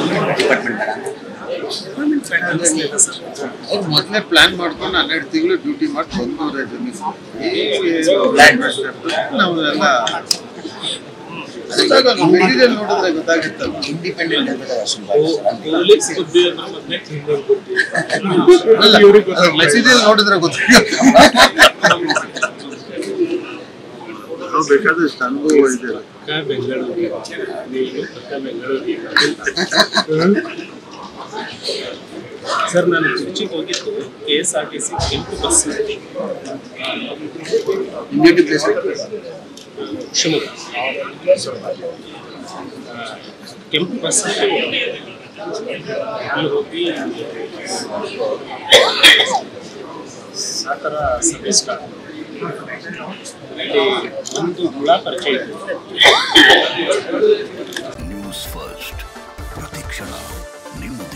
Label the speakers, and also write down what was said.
Speaker 1: department ಬೇಡ
Speaker 2: ಅವ್ರು ಮೊದಲೇ ಪ್ಲಾನ್ ಮಾಡ್ಕೊಂಡು ಹನ್ನೆರಡು ತಿಂಗಳು ಡ್ಯೂಟಿ ಮಾಡಿ ಬಂದವ್ರೆ ನಾವೆಲ್ಲ ಮೆಟೀರಿಯಲ್ ನೋಡಿದ್ರೆ ಗೊತ್ತಾಗುತ್ತಲ್ಲ
Speaker 1: ಇಂಡಿಪೆಂಡೆಂಟ್ ಇರ್ಬೇಕಾದ್ರೆ ಸ್ವಲ್ಪ
Speaker 3: ಪೊಲೀಸ್ ಸುದ್ದಿ ಅಂದ್ರೆ ಮೊದ್ಲೇ ತಿಂಗಳು
Speaker 2: ಅಲ್ಲ ಮೆಟೀರಿಯಲ್ ನೋಡಿದ್ರೆ ಗೊತ್ತಾಗುತ್ತೆ ನಾವು ಬೇಕಾದಷ್ಟು ಅನುಭವ ಇದೆ
Speaker 3: ಪಕ್ಕ ಬೆಂಗಳೂರಿಗೆ ನೀವು ಪಕ್ಕ ಬೆಂಗಳೂರಿಗೆ ಸರ್ ನಾನು ತಿರುಚಿಗೆ ಹೋಗಿದ್ದು K S R T C ಕೆಂಪು ಬಸ್
Speaker 2: ಡ್ಯೂಟಿ ಪ್ಲೇಸ್
Speaker 3: ಶಿವಮೊಗ್ಗ ಆ, ಕೆಂಪು ಬಸ್ ಅಲ್ಲಿ ಹೋಗಿ ಆ ಥರ ಸರ್ವಿಸ್ ಸ್ಟಾರ್ಟ್ ಅಲ್ಲಿ ಒಂದು ಹುಳ ಪರಿಚಯ ಇತ್ತು
Speaker 4: ನ್ಯೂಸ್ ಫಸ್ಟ್ ಪ್ರತಿಕ್ಷಣ ನಿಮ್ಮ